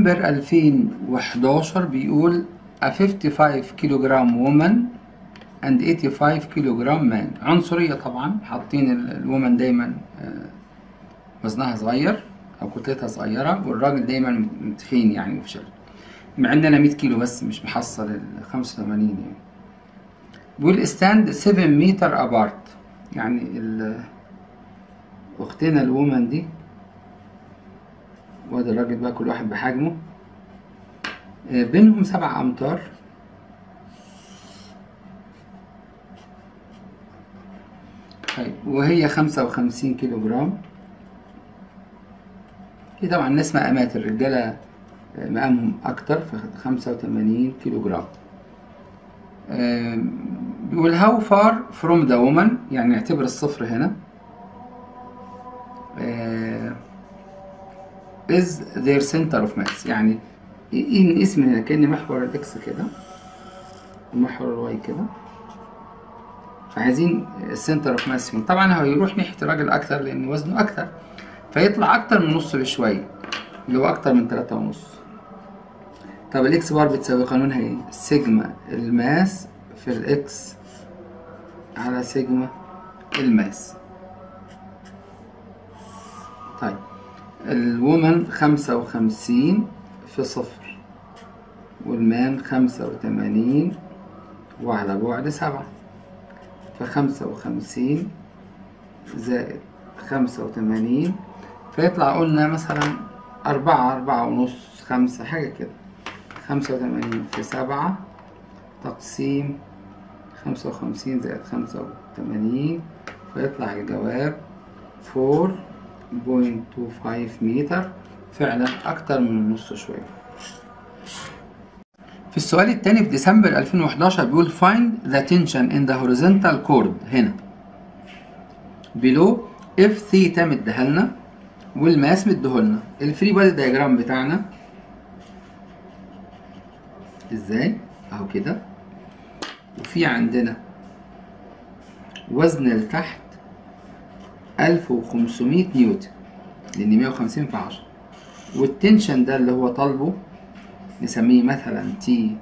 ديسمبر 2011 بيقول a 55 كيلوغرام woman and 85 كيلوغرام man عنصرية طبعا حاطين ال- الومن دايما آه، وزنها صغير أو كتلتها صغيرة والراجل دايما تخين يعني وفشل مع إن أنا 100 كيلو بس مش محصل ال 85 يعني بيقول stand 7 متر apart يعني ال- أختنا الومن دي وادي الراجل بقى كل واحد بحجمه آه، بينهم سبع أمتار طيب وهي خمسة وخمسين كيلو جرام في طبعا ناس مقامات الرجالة آه، مقامهم أكتر فخمسة وتمانين كيلو جرام آم، بيقول how far from the woman يعني نعتبر الصفر هنا آه، is their center of mass يعني ايه نقيس من هنا كأن محور الاكس كده ومحور الواي كده فعايزين السنتر اوف ماس فين طبعا هو يروح ناحية الراجل أكتر لأن وزنه أكتر فيطلع أكتر من نص بشوية اللي هو أكتر من تلاتة ونص طب الإكس بار بتساوي قانونها إيه؟ سيجما الماس في الإكس على سيجما الماس طيب الومن خمسة وخمسين في صفر والمان خمسة وتمانين وعلى بعد سبعة فخمسة وخمسين زائد خمسة وتمانين فيطلع قلنا مثلا أربعة أربعة ونص خمسة حاجة كده خمسة وتمانين في سبعة تقسيم خمسة وخمسين زائد خمسة وتمانين فيطلع الجواب فور بوينت تو فايف متر فعلا أكتر من النص شوية في السؤال التاني في ديسمبر 2011 بيقول find the tension in the horizontal cord هنا below if ثيتا مديهالنا والماس مديهولنا الفري بادي دايجرام بتاعنا ازاي اهو كده وفي عندنا وزن لتحت 1500 نيوتن لان 150 في 10 والتنشن ده اللي هو طالبه نسميه مثلا تي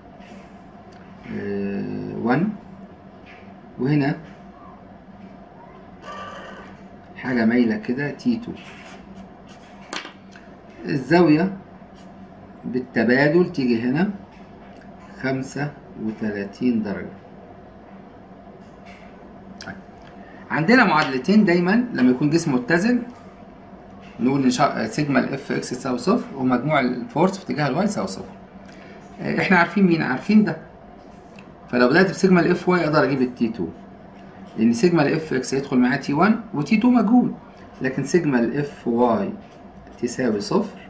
1 وهنا حاجة مايلة كده تي 2 الزاوية بالتبادل تيجي هنا خمسة وتلاتين درجة طيب. عندنا معادلتين دايما لما يكون جسم متزن نقول ان شاء سيجما الاف اكس تساوي صفر ومجموع الفورس في اتجاه الواي يساوي صفر آه، احنا عارفين مين عارفين ده فلو بدات بسيجما الاف واي اقدر اجيب التي 2 لان سيجما الاف اكس هيدخل معاه تي 1 وتي 2 مجهول لكن سيجما الاف واي تساوي صفر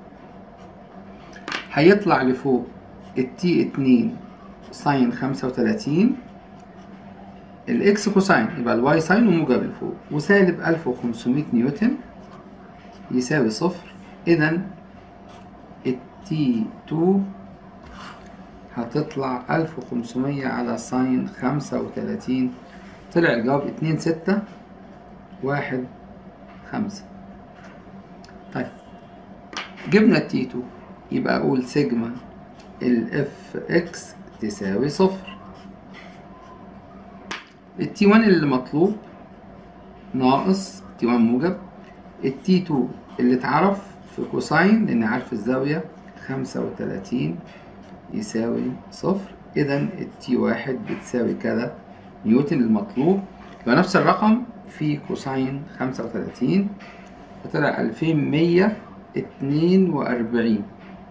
هيطلع لفوق التي 2 ساين 35 الاكس كوساين يبقى الواي ساين وموجب لفوق وسالب 1500 نيوتن يساوي صفر اذا التي 2 هتطلع 1500 على ساين 35 طلع الجواب 2 6 1 5 طيب جبنا التي 2 يبقى اقول سيجما الاف اكس تساوي صفر التي 1 اللي مطلوب ناقص تي 1 موجب التي 2 اللي اتعرف في كوساين لان عارف الزاوية 35 يساوي صفر اذا التي واحد بتساوي كذا نيوتن المطلوب يبقى نفس الرقم في كوساين 35 فطلع 2142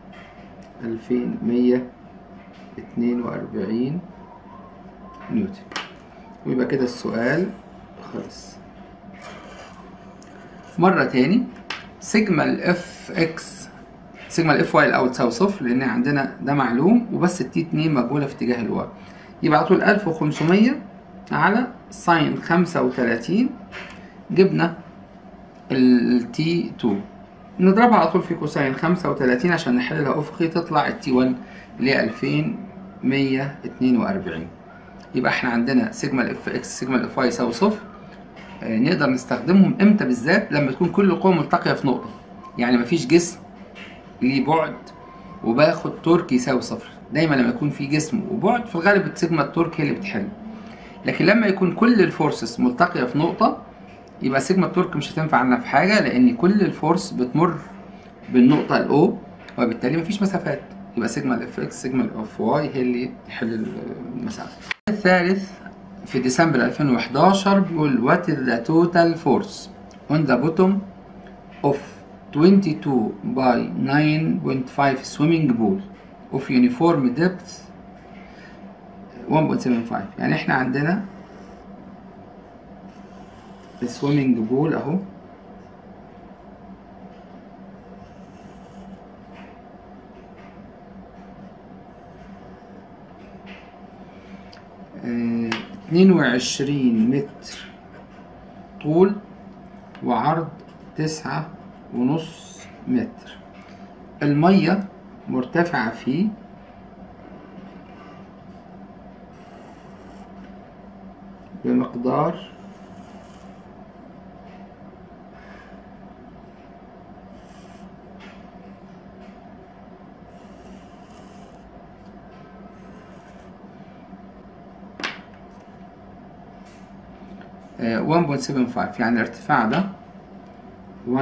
2142 نيوتن ويبقى كده السؤال خلص مرة تاني سيجما الاف اكس سيجما الاف واي الاول تساوي صفر لان عندنا ده معلوم وبس التي 2 مجهولة في اتجاه الواي يبقى على طول 1500 على ساين 35 جبنا التي 2 نضربها على طول في كوساين 35 عشان نحللها افقي تطلع التي 1 اللي هي 2142 يبقى احنا عندنا سيجما الاف اكس سيجما الاف واي يساوي صفر آه نقدر نستخدمهم امتى بالذات لما تكون كل القوى ملتقيه في نقطه يعني مفيش جسم ليه بعد وباخد تورك يساوي صفر دايما لما يكون في جسم وبعد في الغالب السيجما التورك هي اللي بتحل لكن لما يكون كل الفورسز ملتقيه في نقطه يبقى سيجما التورك مش هتنفع لنا في حاجه لان كل الفورس بتمر بالنقطه الاو وبالتالي مفيش مسافات يبقى سيجما الاف اكس سيجما الاف واي هي اللي تحل المسافه الثالث في ديسمبر 2011 بيقول what is the total force on the bottom of 22 by 9.5 swimming pool of uniform depth 1.75 يعني احنا عندنا السويمنج بول اهو اتنين وعشرين متر طول وعرض تسعة ونص متر المية مرتفعة فيه بمقدار آه، 1.75 يعني الارتفاع ده 1.75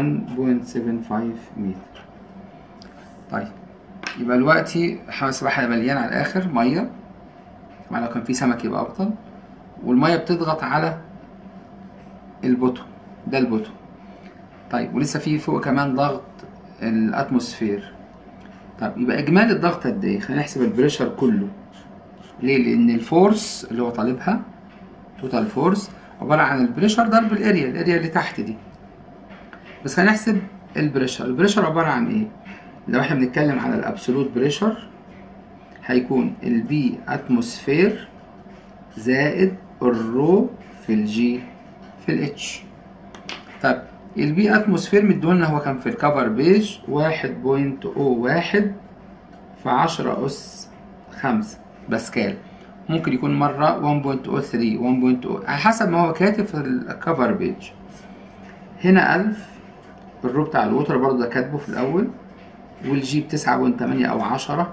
متر طيب يبقى دلوقتي حمام السباحة مليان على الآخر مية طبعا لو كان في سمك يبقى أفضل والمية بتضغط على البوتو ده البوتو طيب ولسه في فوق كمان ضغط الأتموسفير طيب يبقى إجمالي الضغط قد إيه؟ خلينا نحسب البريشر كله ليه؟ لأن الفورس اللي هو طالبها توتال فورس عبارة عن البريشر ضرب الاريا الاريا اللي تحت دي بس خلينا نحسب البريشر البريشر عبارة عن ايه لو احنا بنتكلم على الابسولوت بريشر هيكون البي اتموسفير زائد الرو في الجي في الاتش طب البي اتموسفير مدولنا هو كان في الكفر بيج واحد بوينت او واحد في عشرة اس خمسة باسكال ممكن يكون مرة 1.03 1.0 على حسب ما هو كاتب في الكفر بيج هنا ألف الرو بتاع الوتر برضه ده كاتبه في الأول والجي بتسعة بوينت تمانية أو عشرة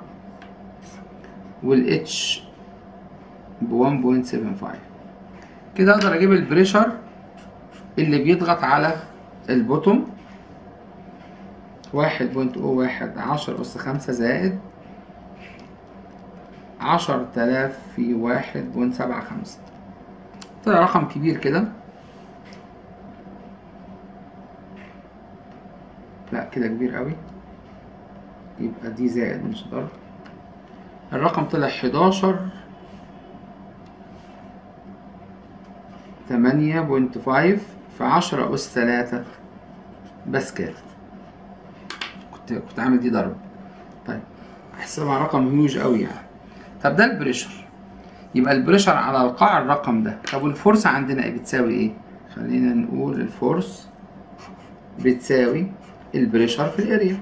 والاتش ب 1.75 كده أقدر أجيب البريشر اللي بيضغط على البوتوم واحد بوينت أو واحد عشرة أس خمسة زائد عشر تلاف في واحد بوينت سبعة خمسة طلع رقم كبير كده لا كده كبير قوي يبقى دي زائد مش ضرب الرقم طلع حداشر تمانية بوينت فايف في عشرة أس تلاتة باسكال كنت كنت عامل دي ضرب طيب احسبها رقم هيوج قوي يعني طب ده البريشر يبقى البريشر على القاع الرقم ده طب والفورس عندنا ايه بتساوي ايه خلينا نقول الفورس بتساوي البريشر في الاريا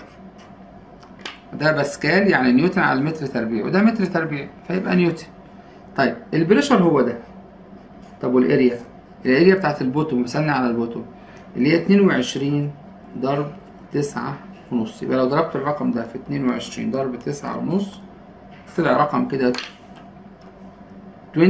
ده باسكال يعني نيوتن على المتر تربيع وده متر تربيع فيبقى نيوتن طيب البريشر هو ده طب والاريا الاريا بتاعت البوتوم مثلنا على البوتوم اللي هي 22 ضرب تسعة ونص يبقى لو ضربت الرقم ده في 22 ضرب تسعة ونص طلع رقم كده 24.77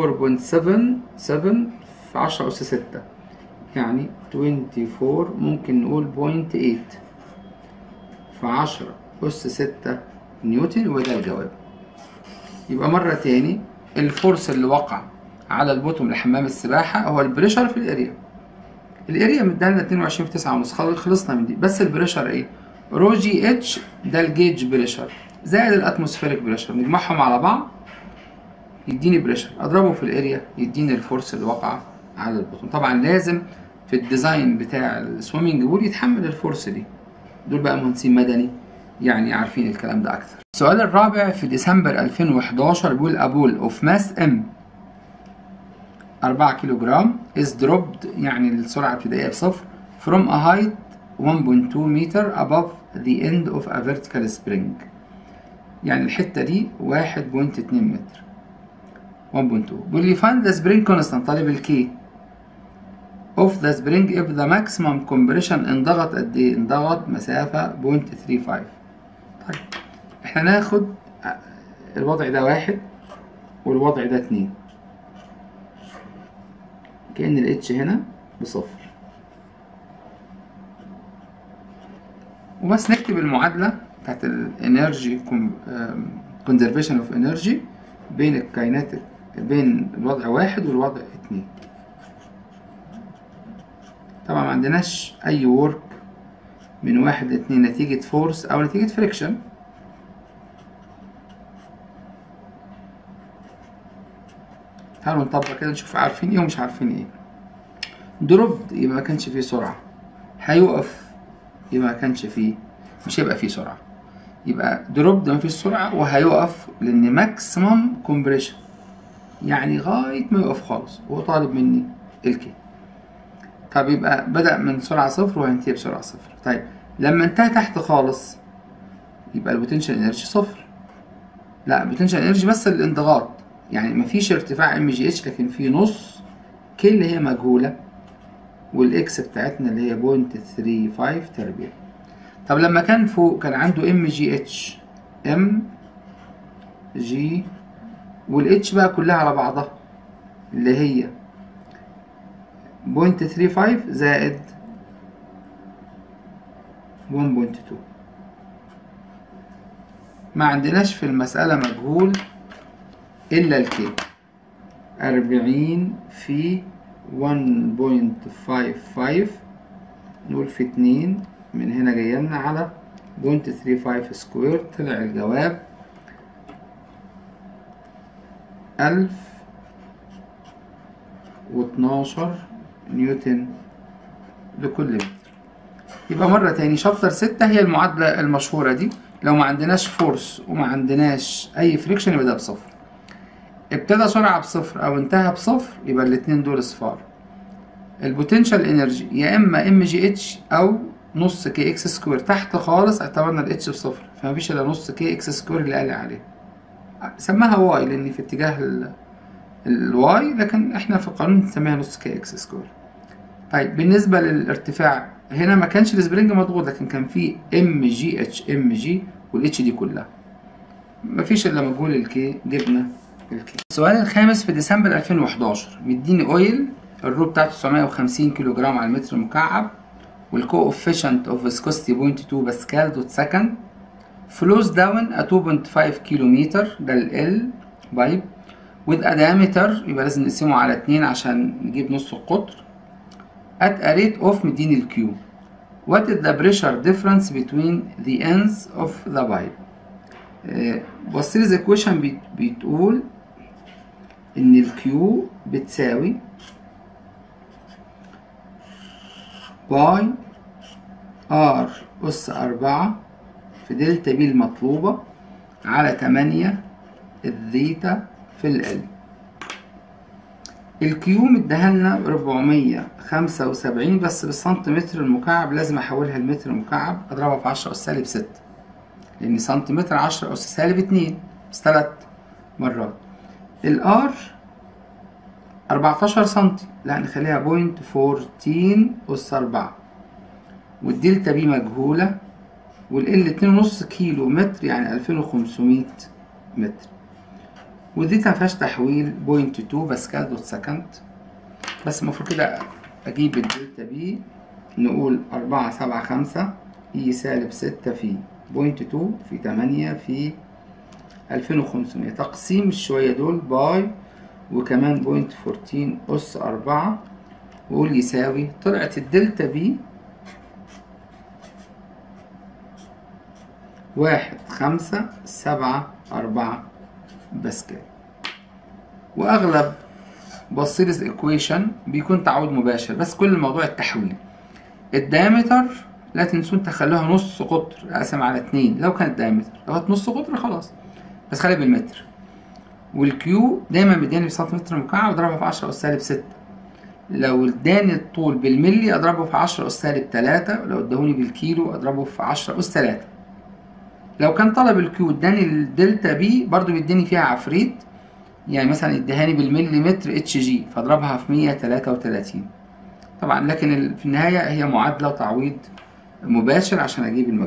في 10 أس 6 يعني 24 ممكن نقول بوينت 8 في 10 أس 6 نيوتن وده الجواب يبقى مرة تاني الفورس اللي وقع على البوتوم لحمام السباحة هو البريشر في الاريا الاريا مدالنا 22 في 9 ونص خلصنا من دي بس البريشر ايه رو جي اتش ده الجيج بريشر زائد الاتموسفيريك بريشر نجمعهم على بعض يديني بريشر اضربه في الاريا يديني الفورس اللي وقع على البطن طبعا لازم في الديزاين بتاع السويمنج بول يتحمل الفورس دي دول بقى مهندسين مدني يعني عارفين الكلام ده اكتر السؤال الرابع في ديسمبر 2011 بيقول ابول اوف ماس ام 4 كيلو جرام is dropped يعني السرعة الابتدائية بصفر from a height 1.2 meter above the end of a vertical spring يعني الحتة دي 1.2 متر 1.2 بيقول لي find the spring constant طالب الكي of the spring if the maximum compression انضغط قد ايه؟ انضغط مسافة 0.35 طيب احنا ناخد الوضع ده واحد والوضع ده اتنين كأن الاتش هنا بصفر وبس نكتب المعادلة بتاعت الانرجي كونزرفيشن اوف انرجي بين الكايناتيك بين الوضع واحد والوضع اتنين طبعا ما عندناش اي ورك من واحد لاتنين نتيجة فورس او نتيجة فريكشن تعالوا نطبق كده نشوف عارفين ايه ومش عارفين ايه دروبد يبقى ما كانش فيه سرعة هيقف يبقى ما كانش فيه مش هيبقى فيه سرعة يبقى دروبد ما فيش سرعة وهيقف لأن ماكسيمم كومبريشن يعني غاية ما يقف خالص وهو طالب مني الكي طب يبقى بدأ من سرعة صفر وهينتهي بسرعة صفر طيب لما انتهى تحت خالص يبقى البوتنشال انرجي صفر لا البوتنشال انرجي بس الانضغاط يعني مفيش ارتفاع ام جي اتش لكن في نص كي اللي هي مجهولة والاكس بتاعتنا اللي هي بوينت ثري فايف تربيع طب لما كان فوق كان عنده ام جي اتش ام جي والاتش بقى كلها على بعضها اللي هي بوينت ثري فايف زائد ون بوينت تو ما عندناش في المسألة مجهول إلا الكي أربعين في ون بوينت فايف فايف نقول في اتنين من هنا جايلنا على بوينت ثري فايف سكوير طلع الجواب ألف واتناشر نيوتن لكل متر يبقى مرة تاني شابتر ستة هي المعادلة المشهورة دي لو ما عندناش فورس وما عندناش أي فريكشن يبقى ده بصفر ابتدى سرعة بصفر أو انتهى بصفر يبقى الاتنين دول صفار البوتنشال انرجي يا اما ام جي اتش او نص كي اكس سكوير تحت خالص اعتبرنا الاتش بصفر فمفيش الا نص كي اكس سكوير اللي قال عليه سماها واي لان في اتجاه الواي لكن احنا في القانون بنسميها نص كي اكس سكوير طيب بالنسبه للارتفاع هنا ما كانش السبرينج مضغوط لكن كان في ام جي اتش ام جي والاتش دي كلها مفيش الا مجهول الكي جبنا الكي السؤال الخامس في ديسمبر 2011 مديني اويل الرو بتاعته 950 كيلو جرام على المتر المكعب والكوفيشنت اوف فيسكوستي 0.2 باسكال دوت سكند فلوز داون ا 2.5 كيلو متر ده ال بايب with a diameter يبقى لازم نقسمه على 2 عشان نجيب نص القطر at a rate of مديني الكيو what is the pressure difference between the ends of the pipe بصير equation بتقول ان الكيو بتساوي باي ار أس أربعة في دلتا بي المطلوبة على تمانية الزيتا في ال الكيو مديهالنا ربعمية خمسة وسبعين بس بالسنتيمتر المكعب لازم أحولها لمتر مكعب أضربها في عشرة أس سالب ستة لأن سنتيمتر عشرة أس سالب اتنين بس تلات مرات الار أربعتاشر سنتي لا نخليها بوينت فورتين أس أربعة والدلتا بي مجهولة والال اتنين ونص كيلو متر يعني ألفين وخمسمية متر ودي مفيهاش تحويل بوينت تو باسكال دوت سكند بس المفروض كده أجيب الدلتا بي نقول أربعة سبعة خمسة إي سالب ستة في بوينت تو في تمانية في ألفين وخمسمية تقسيم الشوية دول باي وكمان بوينت فورتين أس أربعة وقول يساوي طلعت الدلتا بي واحد خمسة سبعة أربعة باسكال وأغلب بصيرز إيكويشن بيكون تعويض مباشر بس كل الموضوع التحويل الدايمتر لا تنسون تخلوها نص قطر أقسم على اتنين لو كانت دايمتر لو كانت نص قطر خلاص بس خليها بالمتر والكيو دايما بيداني بسنتيمتر مكعب اضربها في عشرة أس سالب ستة لو اداني الطول بالملي اضربه في عشرة أس سالب تلاتة ولو ادهوني بالكيلو اضربه في عشرة أس تلاتة لو كان طلب الكيو اداني الدلتا بي برضو بيديني فيها عفريت يعني مثلا ادهاني بالملي متر اتش جي فاضربها في مية تلاتة وتلاتين طبعا لكن في النهاية هي معادلة وتعويض مباشر عشان اجيب المجهول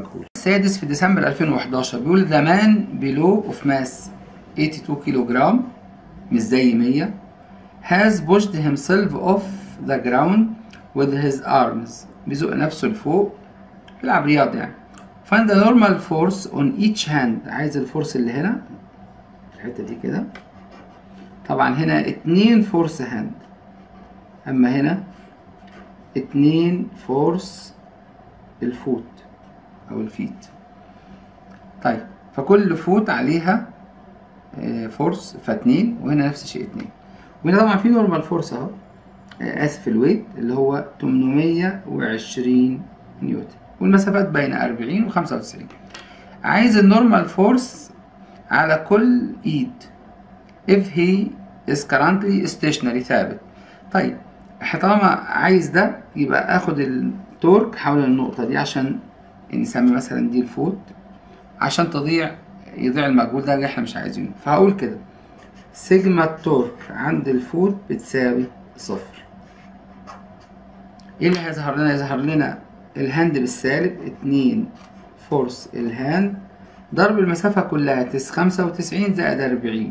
السادس في ديسمبر 2011 بيقول ذا مان بيلو اوف ماس 82 كيلو جرام مش زي 100 has pushed himself off the ground with his arms بيزق نفسه لفوق بيلعب رياضة يعني find the normal force on each hand عايز الفورس اللي هنا الحتة دي كده طبعا هنا اتنين فورس هاند اما هنا اتنين فورس الفوت او الفيت طيب فكل فوت عليها آه، فورس فاتنين وهنا نفس الشيء اتنين وهنا طبعا في نورمال فورس اهو آه، اسف الويت اللي هو 820 نيوتن والمسافات بين 40 و 95 عايز النورمال فورس على كل ايد if he is currently stationary ثابت طيب احنا طالما عايز ده يبقى اخد التورك حول النقطة دي عشان نسمي مثلا دي الفوت عشان تضيع يضيع المجهود ده اللي احنا مش عايزينه فهقول كده سيجما التورك عند الفوت بتساوي صفر ايه اللي هيظهر لنا يظهر لنا الهاند بالسالب اتنين فورس الهاند ضرب المسافة كلها تس خمسة وتسعين زائد أربعين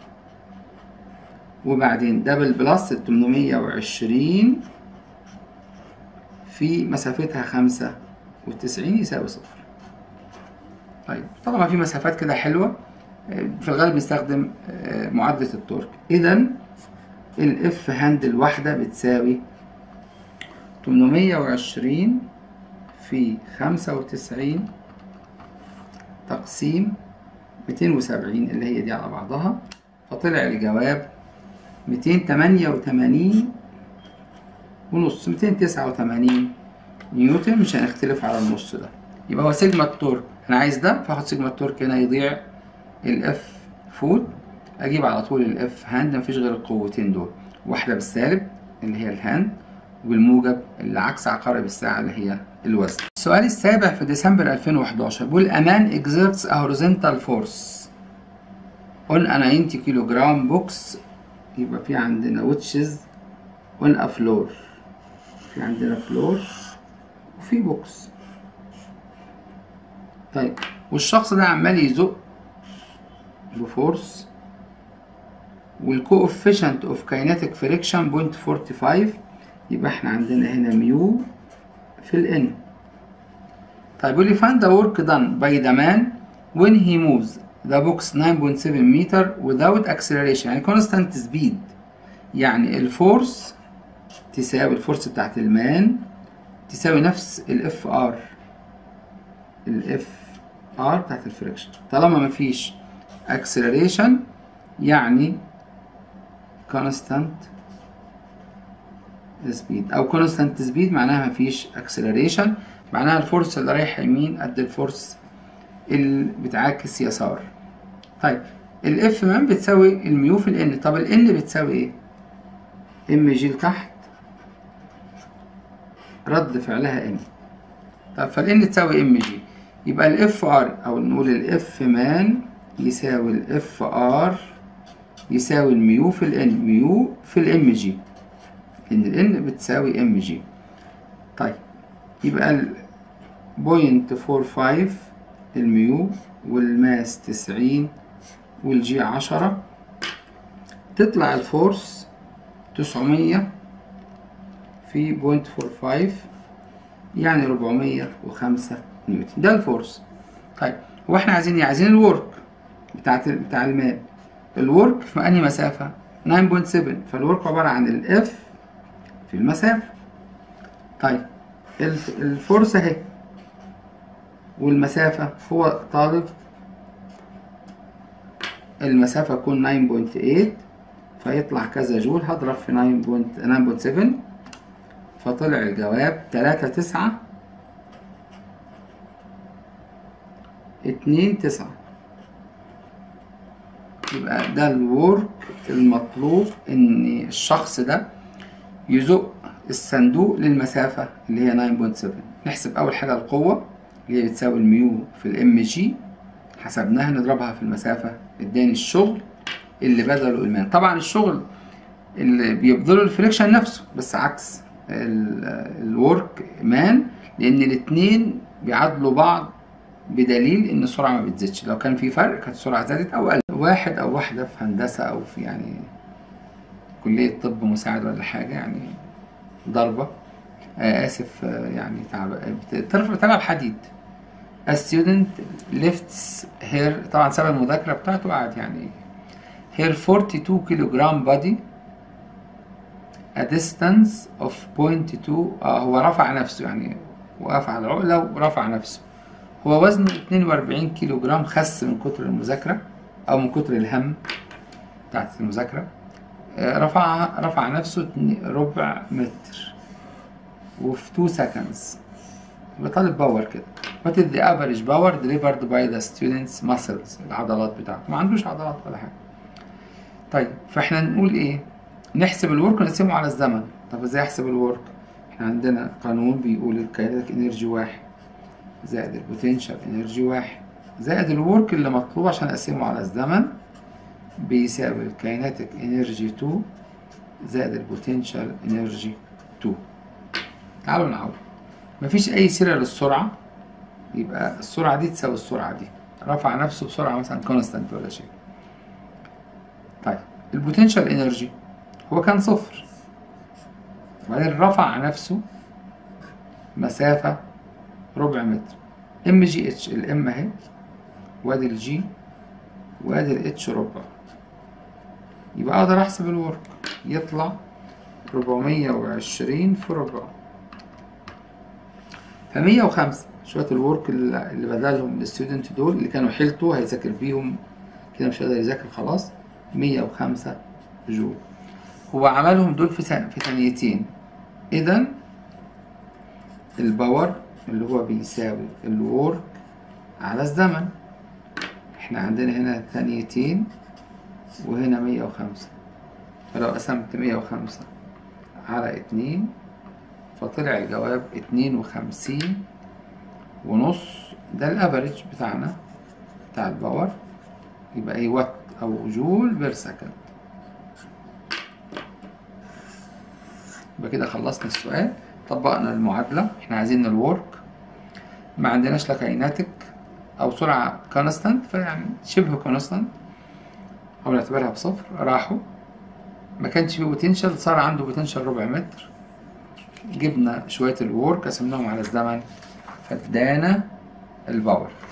وبعدين ده بالبلس التمنمية وعشرين في مسافتها خمسة وتسعين يساوي صفر طيب طالما في مسافات كده حلوة آه، في الغالب بنستخدم آه، معادلة التورك إذا الإف هاند الواحدة بتساوي تمنمية وعشرين في خمسة وتسعين تقسيم ميتين وسبعين اللي هي دي على بعضها فطلع الجواب ميتين تمانية وتمانين ونص ميتين تسعة وتمانين نيوتن مش هنختلف على النص ده يبقى هو سيجما التورك انا عايز ده فاخد سيجما التورك هنا يضيع الاف فوت اجيب على طول الاف هاند مفيش غير القوتين دول واحدة بالسالب اللي هي الهاند والموجب اللي عكس عقارب الساعة اللي هي الوزن السؤال السابع في ديسمبر 2011 بيقول أمان exerts a horizontal force on a 90 كيلو جرام بوكس يبقى في عندنا which is on a floor في عندنا فلور وفي بوكس طيب والشخص ده عمال يزق بفورس والكوفيشنت اوف كايناتيك فريكشن بوينت 45 يبقى احنا عندنا هنا ميو في الان طيب يقول لي find the work done by the man when he moves the box 9.7 meter without acceleration يعني constant speed يعني الفورس تساوي الفورس بتاعت المان تساوي نفس الاف ار الاف ار بتاعت الفريكشن طالما مفيش acceleration يعني constant speed او constant speed معناها مفيش acceleration معناها الفورس اللي رايحة يمين قد الفورس اللي بتعاكس يسار طيب الاف مان بتساوي الميو في الان طب الان بتساوي ايه ام جي لتحت رد فعلها ان طب فالان تساوي ام جي يبقى الاف ار او نقول الاف مان يساوي الاف ار يساوي الميو في الان ميو في الام جي لان الان بتساوي ام جي طيب يبقى ال بوينت فور فايف الميو والماس تسعين والجي عشرة تطلع الفورس تسعمية في بوينت فور فايف يعني ربعمية وخمسة نيوتن ده الفورس طيب هو احنا عايزين ايه عايزين الورك بتاعت بتاع المال الورك في انهي مسافة 9.7 فالورك عبارة عن الاف في المسافة طيب الف- الفورس اهي والمسافة هو طالب المسافة تكون 9.8 فيطلع كذا جول هضرب في 9.9.7 فطلع الجواب تلاتة تسعة اتنين تسعة يبقى ده الورك المطلوب ان الشخص ده يزق الصندوق للمسافة اللي هي 9.7 نحسب أول حاجة القوة اللي هي بتساوي الميو في الام جي حسبناها نضربها في المسافة اداني الشغل اللي بذله المان طبعا الشغل اللي بيبذله الفريكشن نفسه بس عكس الورك مان لأن الاتنين بيعادلوا بعض بدليل ان السرعه ما بتزيدش لو كان في فرق كانت السرعه زادت او قلت واحد او واحده في هندسه او في يعني كليه طب مساعد ولا حاجه يعني ضربه آه اسف آه يعني تعب بترفع تلعب حديد A student lifts her طبعا ساب المذاكره بتاعته وقعد يعني her 42 كيلوغرام body a distance of 0.2 آه هو رفع نفسه يعني وقف على العقلة ورفع نفسه هو وزنه 42 كيلو جرام خس من كتر المذاكرة أو من كتر الهم بتاعت المذاكرة آه، رفع رفع نفسه اتني- ربع متر وفي 2 seconds يبقى طالب باور كده What is the average power delivered by the students muscles العضلات بتاعته ما عندوش عضلات ولا حاجة طيب فاحنا نقول ايه نحسب الورك ونقسمه على الزمن طب ازاي احسب الورك احنا عندنا قانون بيقول الكاينتيك انرجي واحد زائد البوتنشال انرجي واحد زائد الورك اللي مطلوب عشان اقسمه على الزمن بيساوي الكاينتيك انرجي 2 زائد البوتنشال انرجي 2 تعالوا نعوض مفيش اي سيرة للسرعة يبقى السرعة دي تساوي السرعة دي رفع نفسه بسرعة مثلا كونستانت ولا شيء طيب البوتنشال انرجي هو كان صفر وبعدين رفع نفسه مسافة ربع متر ام جي اتش الام اهي وادي الجي وادي الاتش ربع يبقى اقدر احسب الورك يطلع ربعمية وعشرين في ربع فمية وخمسة شوية الورك اللي اللي بدلهم الستودنت دول اللي كانوا حيلته هيذاكر بيهم كده مش هيقدر يذاكر خلاص مية وخمسة جول هو عملهم دول في ثان- في ثانيتين اذا الباور اللي هو بيساوي الورك على الزمن احنا عندنا هنا ثانيتين وهنا مية وخمسة فلو قسمت مية وخمسة على اتنين فطلع الجواب اتنين وخمسين ونص ده الافريج بتاعنا بتاع الباور يبقى ايه وات او جول بير سكند يبقى كده خلصنا السؤال طبقنا المعادلة احنا عايزين الورك ما عندناش لا كايناتيك او سرعة كونستانت فيعني شبه كونستانت او نعتبرها بصفر راحوا ما كانش فيه بوتنشال صار عنده بوتنشال ربع متر جبنا شوية الورك قسمناهم على الزمن فادانا الباور